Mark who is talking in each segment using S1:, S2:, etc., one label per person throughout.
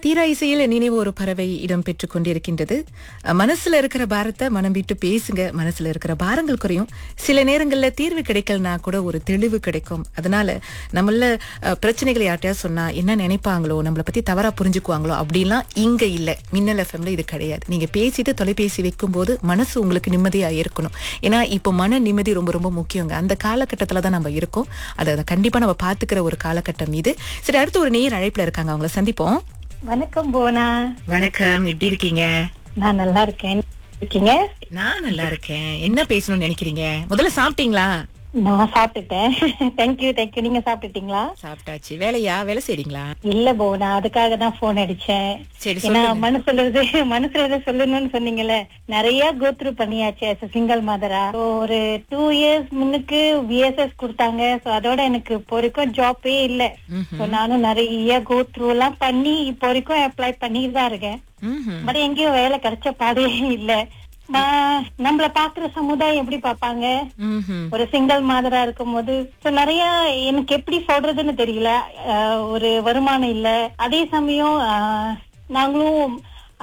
S1: தீரா இசையில் நினைவு ஒரு பறவை இடம் பெற்றுக் கொண்டிருக்கின்றது அஹ், மனசுல இருக்கிற பாரத்தை மனம் விட்டு பேசுங்க மனசுல இருக்கிற பாரங்கள் குறையும் சில நேரங்கள்ல தீர்வு கிடைக்கலனா கூட ஒரு தெளிவு கிடைக்கும் அதனால நம்மள அஹ், பிரச்சனைகளை யார்ட்டையா சொன்னா என்ன நினைப்பாங்களோ நம்மளை பத்தி தவறா புரிஞ்சுக்குவாங்களோ அப்படிலாம் இங்க இல்ல மின்னல் எஃப்எம்ல இது கிடையாது நீங்க பேசிட்டு தொலைபேசி வைக்கும்போது மனசு உங்களுக்கு நிம்மதியா இருக்கணும் ஏன்னா இப்போ மன நிம்மதி ரொம்ப ரொம்ப முக்கியங்க அந்த காலகட்டத்துல தான் நம்ம இருக்கோம் அதை அதை கண்டிப்பா நம்ம பாத்துக்கிற ஒரு காலகட்டம் இது சரி அடுத்து ஒரு நேர் அழைப்புல இருக்காங்க அவங்கள சந்திப்போம்
S2: வணக்கம் போனா
S1: வணக்கம் எப்படி இருக்கீங்க
S2: நான் நல்லா இருக்கேன் இருக்கீங்க
S1: நான் நல்லா இருக்கேன் என்ன பேசணும்னு நினைக்கிறீங்க முதல்ல சாப்பிட்டீங்களா
S2: நான் சாப்பிட்டுட்டேன் தேங்க்யூ தேங்க்யூ நீங்க சாப்பிட்டுட்டீங்களா
S1: சாப்பிட்டாச்சு வேலையா வேலை செய்றீங்களா
S2: இல்ல போனா அதுக்காக தான் போன் அடிச்சேன்
S1: சரி
S2: ஏன்னா
S1: சொல்லுங்க
S2: மனசுல இது மனசுல இதை சொல்லணும்னு சொன்னீங்கல்ல நிறைய கோத்ரூ பண்ணியாச்சு as a சிங்கிள் மதரா ஒரு டூ இயர்ஸ் முன்னுக்கு விஎஸ்எஸ் கொடுத்தாங்க சோ அதோட எனக்கு இப்போ வரைக்கும் ஜாப்பே இல்ல
S1: ம்ஹும்.
S2: So நானும் நிறைய கோத்ரூ எல்லாம் பண்ணி இப்போ வரைக்கும் அப்ளை பண்ணிட்டு தான் இருக்கேன்
S1: ம்ஹும்.
S2: பட் எங்கேயும் வேலை கிடைச்ச பாடே இல்ல நான் நம்மள பாக்குற சமுதாயம் எப்படி பாப்பாங்க
S1: ம்ஹும்.
S2: ஒரு சிங்கிள் மாதரா இருக்கும்போது so நிறைய எனக்கு எப்படி சொல்றதுன்னு தெரியல அஹ், ஒரு வருமானம் இல்ல அதே சமயம் அஹ், நாங்களும்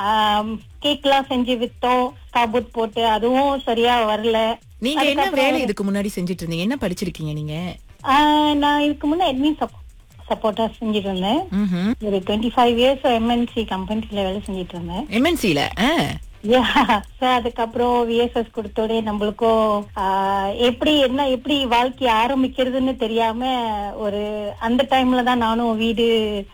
S2: கேக் எல்லாம் செஞ்சு வித்தோம் சாபூத் போட்டு அதுவும் சரியா வரல
S1: நீங்க என்ன
S2: அதுக்கப்புறம்
S1: வேலை இதுக்கு முன்னாடி செஞ்சுட்டு இருந்தீங்க என்ன படிச்சிருக்கீங்க நீங்க
S2: அஹ், நான் இதுக்கு முன்ன அட்மின் சப்போர்ட்டா செஞ்சுட்டு இருந்தேன்
S1: ம்ஹும்.
S2: ஒரு டுவெண்ட்டி ஃபைவ் இயர்ஸ் எம்என்சி கம்பெனில வேலை செஞ்சுட்டு இருந்தேன்
S1: எம்என்சில
S2: Yeah. So, அதுக்கப்புறம் விஎஸ்எஸ் கொடுத்தோடே நம்மளுக்கும் ஆஹ், எப்படி என்ன எப்படி வாழ்க்கைய ஆரம்பிக்கிறதுன்னு தெரியாம ஒரு அந்த டைம்ல தான் நானும் வீடு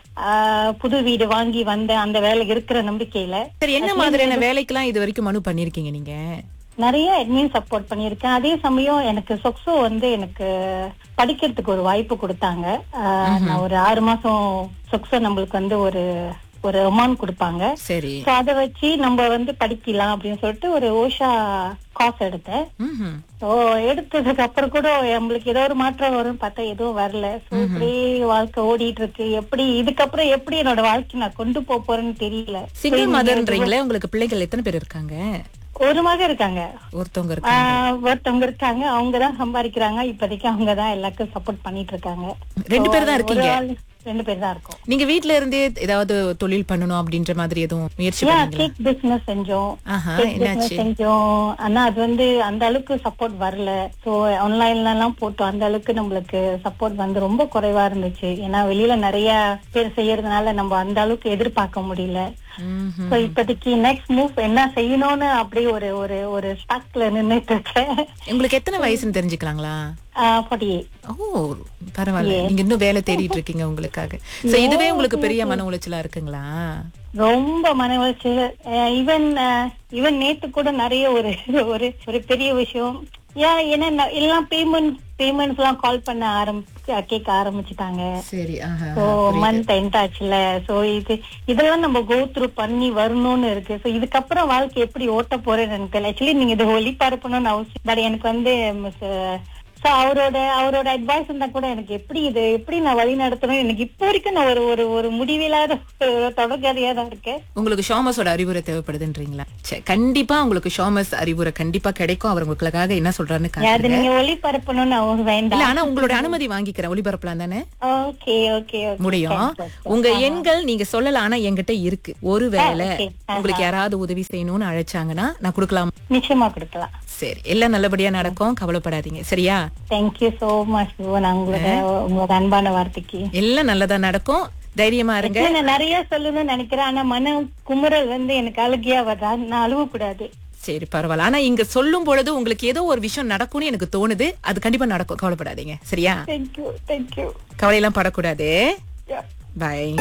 S2: ஆஹ், புது வீடு வாங்கி வந்தேன் அந்த வேலை இருக்கிற நம்பிக்கையில
S1: சரி என்ன மாதிரியான வேலைக்கெல்லாம் இது வரைக்கும் மனு பண்ணிருக்கீங்க நீங்க
S2: நிறைய அட்மின் சப்போர்ட் பண்ணியிருக்கேன் அதே சமயம் எனக்கு சொக்ஸோ வந்து எனக்கு படிக்கிறதுக்கு ஒரு வாய்ப்பு கொடுத்தாங்க ஆஹ், நான் ஒரு ஆறு மாசம் சொக்ஸோ நம்மளுக்கு வந்து ஒரு ஒரு அமௌண்ட் கொடுப்பாங்க
S1: சரி
S2: சோ அத வச்சு நம்ம வந்து படிக்கலாம் அப்படின்னு சொல்லிட்டு ஒரு ஓஷா காசு எடுத்தேன்
S1: ம்ஹும்.
S2: சோ எடுத்ததுக்கு அப்புறம் கூட நம்மளுக்கு ஏதோ ஒரு மாற்றம் வரும்னு பார்த்தா எதுவும் வரல சோ இப்படியே வாழ்க்கை ஓடிட்டு இருக்கு எப்படி இதுக்கப்புறம் எப்படி என்னோட வாழ்க்கை நான் கொண்டு போக போறேன்னு தெரியல
S1: சிங்கிள் மதர்ன்றீங்களே உங்களுக்கு பிள்ளைகள் எத்தனை பேர் இருக்காங்க
S2: ஒரு மகன் இருக்காங்க
S1: ஒருத்தவங்க இருக்காங்க
S2: ஆஹ் ஒருத்தவங்க இருக்காங்க அவங்க தான் சம்பாதிக்கிறாங்க இப்போதைக்கு அவங்க தான் எல்லாருக்கும் சப்போர்ட் பண்ணிட்டு இருக்காங்க
S1: ரெண்டு பேர் தான்
S2: ஒரு
S1: இருக்கீங்க
S2: ஆள், ரெண்டு பேர் தான் இருக்கோம்
S1: நீங்க வீட்ல இருந்தே ஏதாவது தொழில் பண்ணணும் அப்படின்ற மாதிரி எதுவும் முயற்சி
S2: ஏன்
S1: பண்ணீங்களா
S2: கேக் பிசினஸ் செஞ்சோம்
S1: ஆஹா
S2: Cake business
S1: என்னாச்சு
S2: செஞ்சோம் ஆனா அது வந்து அந்த அளவுக்கு சப்போர்ட் வரல சோ ஆன்லைன்ல எல்லாம் போட்டோம் அந்த அளவுக்கு நம்மளுக்கு சப்போர்ட் வந்து ரொம்ப குறைவா இருந்துச்சு ஏன்னா வெளியில நிறைய பேர் செய்யறதுனால நம்ம அந்த அளவுக்கு எதிர்பார்க்க முடியல
S1: ம்ஹும்.
S2: சோ இப்போதைக்கு நெக்ஸ்ட் மூவ் என்ன செய்யணும்னு அப்படியே ஒரு ஒரு ஒரு ஸ்டாக்ல நின்னுட்டு இருக்கேன்
S1: உங்களுக்கு எத்தனை வயசுன்னு தெரிஞ்சுக்கலாங்களா
S2: ஃபார்ட்டி
S1: ஓ பரவாயில்ல நீங்க இன்னும் வேலை தேடிட்டு இருக்கீங்க உங்களுக்காக சோ இதுவே உங்களுக்கு பெரிய மன உளைச்சலா இருக்குங்களா
S2: ரொம்ப மன உளைச்சல் ஈவன் ஈவன் நேத்து கூட நிறைய ஒரு ஒரு ஒரு பெரிய விஷயம் ஏன் ஏன்னா நான் எல்லாம் பேமெண்ட் பேமெண்ட்ஸ் எல்லாம் கால் பண்ண ஆரம்பி கேட்க ஆரம்பிச்சுட்டாங்க
S1: சரி ஆஹா
S2: சோ மந்த் எண்ட் ஆச்சுல சோ இது இதெல்லாம் நம்ம கோ த்ரூ பண்ணி வரணும்னு இருக்கு சோ இதுக்கப்புறம் வாழ்க்கை எப்படி ஓட்ட போறேன்னு எனக்கு தெரியல ஆக்சுவலி நீங்க இதை ஒளிபரப்பணும்னு அவசியம் பட் எனக்கு வந்து சோ அவரோட அவரோட அட்வைஸ் இருந்தா கூட எனக்கு எப்படி இது எப்படி நான் வழி நடத்தணும் எனக்கு இப்போ வரைக்கும் நான் ஒரு ஒரு ஒரு முடிவில்லாத ஒரு தொடர்கதையா தான் இருக்கேன்
S1: உங்களுக்கு ஷாமஸோட அறிவுரை தேவைப்படுதுன்றீங்களா சரி கண்டிப்பா உங்களுக்கு ஷாமஸ் அறிவுரை கண்டிப்பா கிடைக்கும் அவர் உங்களுக்காக என்ன சொல்றாருன்னு
S2: அது
S1: காட்டுங்க
S2: நீங்க ஒளிபரப்பணும்னு அவங்க
S1: இல்ல
S2: வேண்டாம்
S1: ஆனா உங்களோட அனுமதி வாங்கிக்கிறேன் ஒளிபரப்பலாம் தானே
S2: ஓகே ஓகே
S1: முடியும் உங்க எண்கள் நீங்க சொல்லல ஆனா என்கிட்ட இருக்கு ஒருவேளை
S2: okay.
S1: உங்களுக்கு யாராவது உதவி செய்யணும்னு அழைச்சாங்கன்னா நான் கொடுக்கலாம்
S2: நிச்சயமா கொடுக்கலாம்
S1: சரி எல்லாம் நல்லபடியா நடக்கும் கவலைப்படாதீங்க சரியா
S2: தேங்க்யூ சோ மச் நான் உங்களோட உங்களோட அன்பான வார்த்தைக்கு
S1: எல்லாம் நல்லதா நடக்கும் தைரியமா இருங்க
S2: Actually, நான் நிறைய சொல்லணும்னு நினைக்கிறேன் ஆனா மன குமுறல் வந்து எனக்கு அழுகியா வருதா நான் அழுவ கூடாது
S1: சரி பரவாயில்ல ஆனா இங்க சொல்லும் பொழுது உங்களுக்கு ஏதோ ஒரு விஷயம் நடக்கும்னு எனக்கு தோணுது அது கண்டிப்பா நடக்கும் கவலைப்படாதீங்க சரியா
S2: தேங்க்யூ தேங்க்யூ
S1: கவலையெல்லாம் படக்கூடாது பாய்